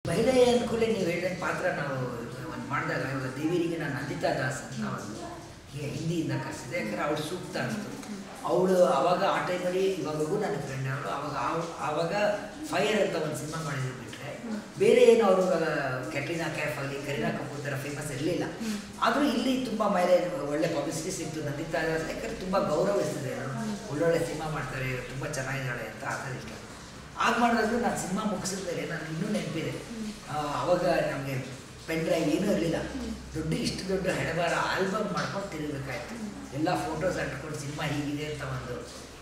ಮಹಿಳೆ ಅನುಕೂಲ ನೀವು ಹೇಳಿದ ಪಾತ್ರ ನಾವು ಒಂದು ಮಾಡಿದಾಗ ಇವಾಗ ದೇವಿರಿಗೆ ನಾನು ನಂದಿತಾ ದಾಸ್ ಅಂತ ಒಂದು ಹಿ- ಹಿಂದಿಯಿಂದ ಕರೆಸಿದೆ ಯಾಕಂದ್ರೆ ಅವಳು ಸೂಕ್ತ ಅನಿಸ್ತು ಅವಳು ಅವಾಗ ಆ ಟೈಮಲ್ಲಿ ಇವಾಗೂ ನನ್ನ ಫ್ರೆಂಡ್ ಅವಳು ಅವಾಗ ಅವ್- ಆವಾಗ ಫೈರ್ ಅಂತ ಒಂದು ಸಿನಿಮಾ ಮಾಡಿದ್ರು ಬಿಟ್ಟರೆ ಬೇರೆ ಏನು ಅವರು ಕ್ಯಾಟ್ರಿನಾ ಕ್ಯಾಫ್ ಆಗಲಿ ಕರೀನಾ ಕಪೂರ್ ಥರ ಫೇಮಸ್ ಇರಲಿಲ್ಲ ಆದರೂ ಇಲ್ಲಿ ತುಂಬ ಮೇಲೆ ಒಳ್ಳೆ ಪಬ್ಲಿಸಿಟಿ ಸಿಕ್ತು ನಂದಿತಾ ದಾಸ್ ಯಾಕಂದ್ರೆ ತುಂಬ ಗೌರವಿಸ್ತಿದೆ ಒಳ್ಳೊಳ್ಳೆ ಸಿನಿಮಾ ಮಾಡ್ತಾರೆ ತುಂಬ ಚೆನ್ನಾಗಿದ್ದಾಳೆ ಅಂತ ಆ ಥರ ಇಷ್ಟ ಆಗ ಮಾಡಿದ್ರು ನಾನು ಸಿನಿಮಾ ಮುಗಿಸಿದ್ಮೇಲೆ ನಾನು ಇನ್ನೂ ನೆನಪಿದೆ ಆ, ಅವಾಗ ನಮಗೆ ಪೆನ್ ಡ್ರೈವ್ ಏನೂ ಇರಲಿಲ್ಲ ದೊಡ್ಡ ಇಷ್ಟು ದೊಡ್ಡ ಹಣೆಬಾರ ಆಲ್ಬಮ್ ಮಾಡ್ಕೊಂಡು ತಿರುಗಬೇಕಾಯ್ತು ಎಲ್ಲ ಫೋಟೋಸ್ ಅಂಟ್ಕೊಂಡು ಸಿನಿಮಾ ಹೀಗಿದೆ ಅಂತ ಒಂದು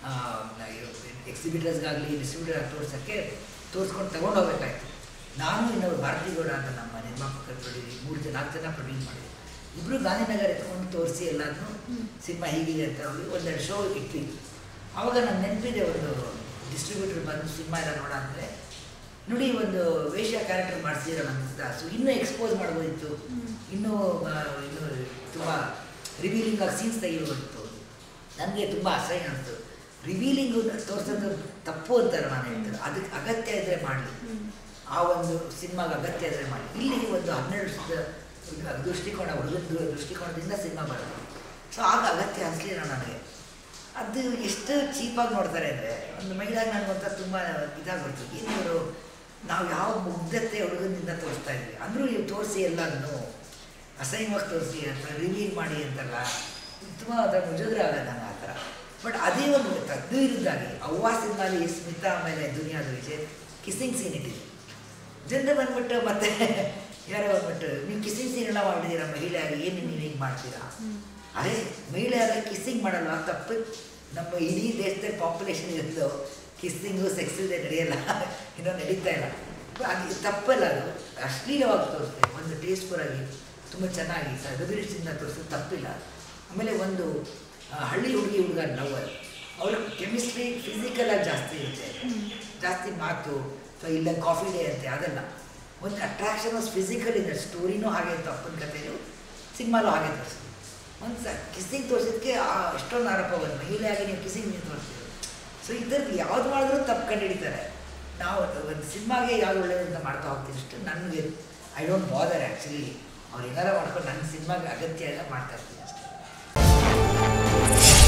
ಎಕ್ಸಿಬಿಟರ್ಸ್ಗಾಗಲಿ ಡಿಸ್ಟ್ರಿಬ್ಯೂಟರ್ ತೋರ್ಸೋಕ್ಕೆ ತೋರಿಸ್ಕೊಂಡು ತಗೊಂಡು ಹೋಗ್ಬೇಕಾಯ್ತು ನಾನು ಇನ್ನೊಬ್ಬರು ಭಾರತಿ ಗೌಡ ಅಂತ ನಮ್ಮ ನಿರ್ಮಾಪಕರು ಪ್ರೊಡ್ಯೂಸ್ ಮೂರು ಜನ ನಾಲ್ಕು ಜನ ಪ್ರೊಡ್ಯೂಸ್ ಮಾಡಿದ್ವಿ ಇಬ್ಬರು ಗಾಂಧಿನಗರ ಎತ್ಕೊಂಡು ತೋರಿಸಿ ಎಲ್ಲದನ್ನು ಸಿನಿಮಾ ಹೀಗಿದೆ ಅಂತ ಹೇಳಿ ಒಂದೆರಡು ಶೋ ಇಟ್ವಿ ಆವಾಗ ನಾನು ನೆನಪಿದೆ ಒಂದು ಡಿಸ್ಟ್ರಿಬ್ಯೂಟರ್ ಬಂದು ಸಿನಿಮಾ ಎಲ್ಲ ನೋಡ ಅಂದರೆ ನೋಡಿ ಒಂದು ವೇಷ ಕ್ಯಾರೆಕ್ಟರ್ ಮಾಡಿಸಿರೋ ನನ್ನ ದಾಸು ಇನ್ನೂ ಎಕ್ಸ್ಪೋಸ್ ಮಾಡ್ಬೋದಿತ್ತು ಇನ್ನೂ ಆ, ಇನ್ನೂ ತುಂಬ ರಿವೀಲಿಂಗ್ ಆಗಿ ಸೀನ್ಸ್ ತೆಗಿಬೋದಿತ್ತು ನನಗೆ ತುಂಬ ಅಸಹ್ಯ ಅನಿಸ್ತು ರಿವೀಲಿಂಗು ತೋರಿಸೋದು ತಪ್ಪು ಅಂತಾರೆ ನಾನು ಹೇಳ್ತಾರೆ ಅದಕ್ಕೆ ಅಗತ್ಯ ಇದ್ದರೆ ಮಾಡಲಿ ಆ ಒಂದು ಸಿನಿಮಾಗೆ ಅಗತ್ಯ ಇದ್ದರೆ ಮಾಡಿ ಇಲ್ಲಿ ಒಂದು ಹನ್ನೆರಡು ವರ್ಷದ ದೃಷ್ಟಿಕೋನ ಹುಡುಗನ ದೃಷ್ಟಿಕೋನದಿಂದ ಸಿನಿಮಾ ಬರೋದು ಸೊ ಆಗ ಅಗತ್ಯ ಅನಿಸ್ಲಿಲ್ಲ ನನಗೆ ಅದು ಎಷ್ಟು ಚೀಪಾಗಿ ನೋಡ್ತಾರೆ ಅಂದರೆ ಒಂದು ಮಹಿಳೆಯಾಗಿ ನನಗೊಂಥರ ತುಂಬ ಇದಾಗ್ಬಿಡ್ತು ಏನು ಇವರು ನಾವು ಯಾವ ಮುಗ್ಧತೆ ಹುಡುಗನಿಂದ ತೋರಿಸ್ತಾ ಇದ್ವಿ ಅಂದರೂ ನೀವು ತೋರಿಸಿ ಎಲ್ಲನೂ ಅಸಹ್ಯವಾಗಿ ತೋರಿಸಿ ಅಂತ ರಿವೀಲ್ ಮಾಡಿ ಅಂತಲ್ಲ ತುಂಬ ಅದರ ಮುಜುಗರ ಆಗಲ್ಲ ನಂಗೆ ಆ ಥರ ಬಟ್ ಅದೇ ಒಂದು ತದ್ದು ಇದ್ದಾಗಿ ಅವ್ವ ಸಿನಿಮಾಲಿ ಸ್ಮಿತಾ ಆಮೇಲೆ ದುನಿಯಾದ ವಿಜಯ್ ಕಿಸ್ಸಿಂಗ್ ಸೀನ್ ಇಟ್ಟಿದೆ ಜನರು ಬಂದ್ಬಿಟ್ಟು ಮತ್ತೆ ಯಾರೋ ಬಂದ್ಬಿಟ್ಟು ನೀವು ಕಿಸ್ಸಿಂಗ್ ಸೀನ್ ಎಲ್ಲ ಮಾಡಿದ್ದೀರಾ ಮಹಿಳೆಯಾಗಿ ಏನು ನೀವು ಹಿಂಗೆ ಮಾಡ್ತೀರಾ ಅರೆ ಮಹಿಳೆಯರಾಗಿ ಕಿಸ್ಸಿಂಗ್ ಮಾಡಲ್ವಾ ತಪ್ಪು ನಮ್ಮ ಇಡೀ ದೇಶದಲ್ಲಿ ಪಾಪ್ಯುಲೇಷನ್ ಇರೋದು ಕಿಸ್ಸಿಂಗು ಸೆಕ್ಸ್ ಇಲ್ಲದೆ ನಡೆಯಲ್ಲ ಇನ್ನೂ ನಡೀತಾ ಇಲ್ಲ ಅದು ತಪ್ಪಲ್ಲ ಅದು ಅಶ್ಲೀಲವಾಗಿ ತೋರಿಸ್ತೇವೆ ಒಂದು ಟೇಸ್ಟ್ಫುಲ್ ಆಗಿ ತುಂಬ ಚೆನ್ನಾಗಿ ಸದೃಷ್ಟಿಯಿಂದ ತೋರಿಸೋದು ತಪ್ಪಿಲ್ಲ ಆಮೇಲೆ ಒಂದು ಆ, ಹಳ್ಳಿ ಹುಡುಗಿ ಹುಡುಗ ಲವರ್ ಅವ್ರ ಕೆಮಿಸ್ಟ್ರಿ ಫಿಸಿಕಲಾಗಿ ಜಾಸ್ತಿ ಇರುತ್ತೆ ಜಾಸ್ತಿ ಮಾತು ಸೊ ಇಲ್ಲ ಕಾಫಿ ಡೇ ಅಂತೆ ಅದೆಲ್ಲ ಒಂದು ಅಟ್ರಾಕ್ಷನ್ ವಾಸ್ ಫಿಸಿಕಲ್ ಇದೆ ಸ್ಟೋರಿನೂ ಹಾಗೆ ಇತ್ತು ಅಪ್ಪನ ಕಥೆಯು ಸಿನಿಮಾಲು ಹಾಗೆ ತೋರಿಸಿದ್ರು ಒಂದು ಸ ಕಿಸ್ಸಿಂಗ್ ತೋರಿಸೋದಕ್ಕೆ ಅಷ್ಟೊಂದು ಆರೋಪ ಬಂದು ಮಹಿಳೆಯಾಗಿ ನೀವು ಕಿಸ್ಸಿಂಗ್ ನೀವು ತೋರಿಸ್ತೀವಿ ಸೊ ಇದರಲ್ಲಿ ಯಾವ್ದು ಮಾಡಿದ್ರೂ ತಪ್ಪು ಕಂಡು ಹಿಡಿತಾರೆ ನಾವು ಒಂದು ಸಿನಿಮಾಗೆ ಯಾವ್ದು ಒಳ್ಳೇದು ಅಂತ ಮಾಡ್ತಾ ಹೋಗ್ತೀವಿ ಅಷ್ಟು ನನಗೆ ಐ ಡೋಂಟ್ ಬಾದರ್ ಆ್ಯಕ್ಚುಲಿ ಅವ್ರು ಏನಾರ ಮಾಡ್ಕೊಂಡು ನನ್ನ ಸಿನಿಮಾಗೆ ಅಗತ್ಯ ಎಲ್ಲ ಮಾಡ್ತಾ ಇರ್ತೀನಿ ಅಷ್ಟೇ